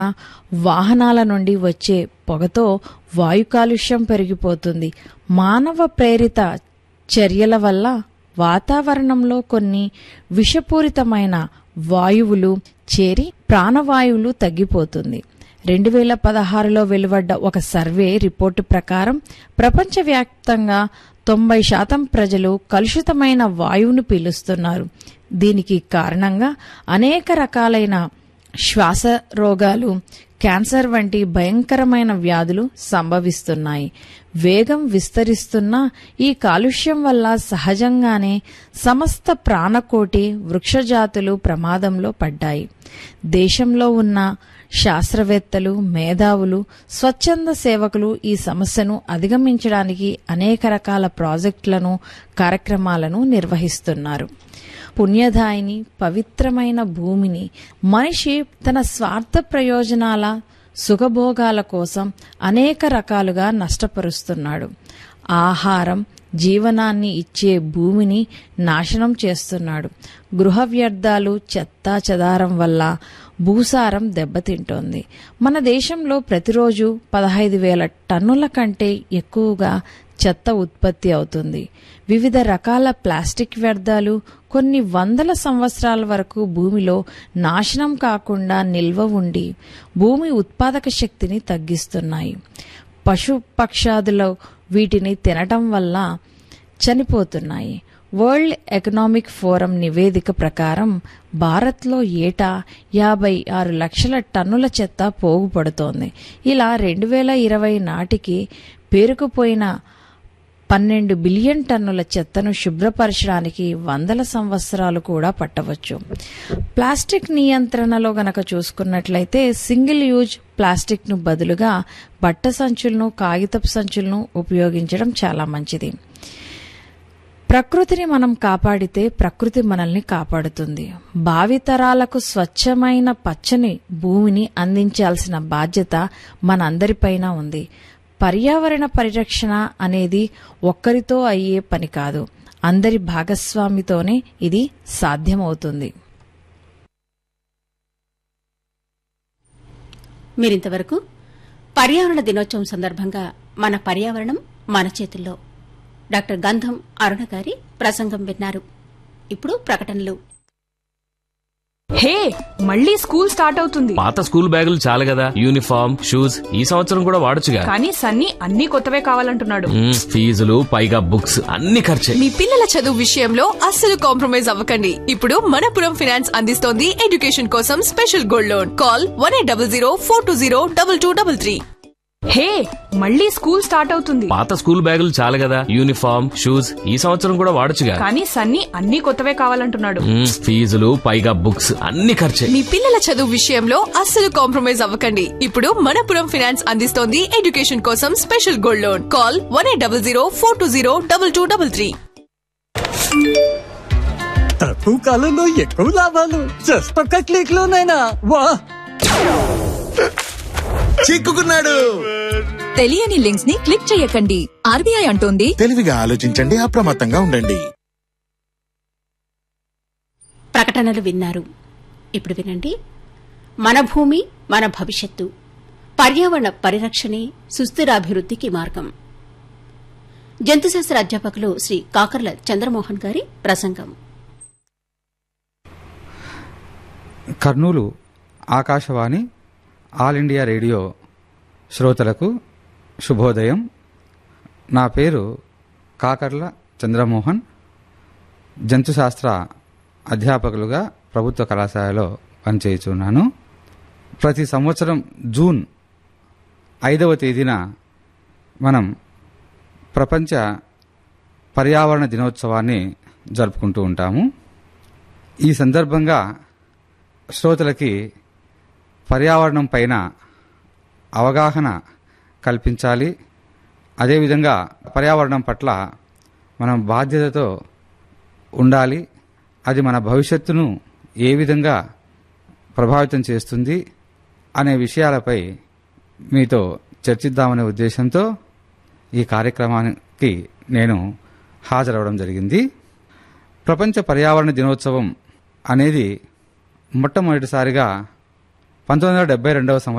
వాహనాల నుండి వచ్చే పొగతో వాయు కాలుష్యం పెరిగిపోతుంది మానవ ప్రేరిత చర్యల వల్ల వాతావరణంలో కొన్ని విషపూరితమైన వాయువులు చేరి ప్రాణవాయువులు తగ్గిపోతుంది రెండు వేల పదహారులో వెలువడ్డ ఒక సర్వే రిపోర్టు ప్రకారం ప్రపంచవ్యాప్తంగా తొంభై శాతం ప్రజలు కలుషితమైన వాయువును పీలుస్తున్నారు దీనికి కారణంగా అనేక రకాలైన శ్వాస రోగాలు క్యాన్సర్ వంటి భయంకరమైన వ్యాధులు సంభవిస్తున్నాయి వేగం విస్తరిస్తున్న ఈ కాలుష్యం వల్ల సహజంగానే సమస్త ప్రాణకోటి వృక్షజాతులు ప్రమాదంలో పడ్డాయి దేశంలో ఉన్న శాస్త్రవేత్తలు మేధావులు స్వచ్ఛంద సేవకులు ఈ సమస్యను అధిగమించడానికి అనేక రకాల ప్రాజెక్టులను కార్యక్రమాలను నిర్వహిస్తున్నారు పుణ్యదాయిని పవిత్రమైన భూమిని మనిషి తన స్వార్థ ప్రయోజనాల సుఖభోగాల కోసం అనేక రకాలుగా నష్టపరుస్తున్నాడు ఆహారం జీవనాన్ని ఇచ్చే భూమిని నాశనం చేస్తున్నాడు గృహ వ్యర్థాలు చెత్తా చెదారం వల్ల భూసారం దెబ్బతింటోంది మన దేశంలో ప్రతిరోజు పదహైదు వేల టన్నుల కంటే ఎక్కువగా చెత్త ఉత్పత్తి అవుతుంది వివిధ రకాల ప్లాస్టిక్ వ్యర్థాలు కొన్ని వందల సంవత్సరాల వరకు భూమిలో నాశనం కాకుండా నిల్వ ఉండి భూమి ఉత్పాదక శక్తిని తగ్గిస్తున్నాయి పశు పక్షాదులు వీటిని తినటం వల్ల చనిపోతున్నాయి వరల్డ్ ఎకనామిక్ ఫోరం నివేదిక ప్రకారం భారత్లో ఏటా యాభై ఆరు లక్షల టన్నుల చెత్త పోగుపడుతోంది ఇలా రెండు వేల ఇరవై నాటికి పేరుకుపోయిన పన్నెండు బిలియన్ టన్నుల చెత్తను శుభ్రపరచడానికి వందల సంవత్సరాలు కూడా పట్టవచ్చు ప్లాస్టిక్ నియంత్రణలో గనక చూసుకున్నట్లయితే సింగిల్ యూజ్ ప్లాస్టిక్ను బదులుగా బట్ట సంచులను కాగితపు సంచులను ఉపయోగించడం చాలా మంచిది ప్రకృతిని మనం కాపాడితే ప్రకృతి మనల్ని కాపాడుతుంది భావితరాలకు స్వచ్ఛమైన పచ్చని భూమిని అందించాల్సిన బాధ్యత మనందరిపైన ఉంది పర్యావరణ పరిరక్షణ అనేది ఒక్కరితో అయ్యే పని కాదు అందరి భాగస్వామితోనే ఇది సాధ్యమవుతుంది మీరింతవరకు పర్యావరణ దినోత్సవం సందర్భంగా మన పర్యావరణం మన చేతుల్లో డాక్టర్ గంధం అరుణ గారి ప్రసంగం విన్నారు ఇప్పుడు ప్రకటనలు హే మళ్ళీ స్కూల్ స్టార్ట్ అవుతుంది పాత స్కూల్ బ్యాగులు చాలు కదా యూనిఫామ్ షూస్ ఈ సంవత్సరం కూడా వాడొచ్చుగా కానీ సన్నీ అన్ని కొత్తవే కావాలంటున్నాడు మ్మ్, ఫీజులు పైగా బుక్స్ అన్ని ఖర్చే మీ పిల్లల చదువు విషయంలో అస్సలు కాంప్రమైజ్ అవ్వకండి ఇప్పుడు మనపురం ఫైనాన్స్ అందిస్తోంది ఎడ్యుకేషన్ కోసం special gold loan call one eight double zero four two zero double two double three hey మళ్ళీ స్కూల్ స్టార్ట్ అవుతుంది పాత స్కూల్ బ్యాగులు చాలు కదా యూనిఫామ్ షూస్ ఈ సంవత్సరం కూడా వాడొచ్చుగా కానీ సన్నీ అన్ని కొత్తవే కావాలంటున్నాడు మ్మ్, ఫీజులు పైగా బుక్స్ అన్ని ఖర్చే మీ పిల్లల చదువు విషయంలో అస్సలు కాంప్రమైజ్ అవ్వకండి ఇప్పుడు మనపురం ఫైనాన్స్ అందిస్తోంది ఎడ్యుకేషన్ కోసం special gold loan call one eight double zero four two zero double two double three తక్కువ కాలంలో ఎక్కువ లాభాలు జస్ట్ ఒక్క క్లిక్ లోనైనా వా చిక్కుకున్నాడు తెలియని లింక్స్ ని క్లిక్ చేయకండి ఆర్బీఐ అంటోంది తెలివిగా ఆలోచించండి అప్రమత్తంగా ఉండండి ప్రకటనలు విన్నారు ఇప్పుడు వినండి మన భూమి మన భవిష్యత్తు పర్యావరణ పరిరక్షణే సుస్థిరాభివృద్ధికి మార్గం జంతుశాస్త్ర అధ్యాపకులు శ్రీ కాకర్ల చంద్రమోహన్ గారి ప్రసంగం Kurnool Akashvani all India radio శ్రోతలకు శుభోదయం నా పేరు కాకర్ల చంద్రమోహన్ జంతుశాస్త్ర అధ్యాపకులుగా ప్రభుత్వ కళాశాలలో పనిచేయుచున్నాను ప్రతి సంవత్సరం జూన్ ఐదవ తేదీన మనం ప్రపంచ పర్యావరణ దినోత్సవాన్ని జరుపుకుంటూ ఉంటాము ఈ సందర్భంగా శ్రోతలకి పర్యావరణం పైన అవగాహన కల్పించాలి అదేవిధంగా పర్యావరణం పట్ల మనం బాధ్యతతో ఉండాలి అది మన భవిష్యత్తును ఏ విధంగా ప్రభావితం చేస్తుంది అనే విషయాలపై మీతో చర్చిద్దామనే ఉద్దేశంతో ఈ కార్యక్రమానికి నేను హాజరవడం జరిగింది ప్రపంచ పర్యావరణ దినోత్సవం అనేది మొట్టమొదటిసారిగా పంతొమ్మిది వందల డెబ్బై రెండవ సంవత్సరం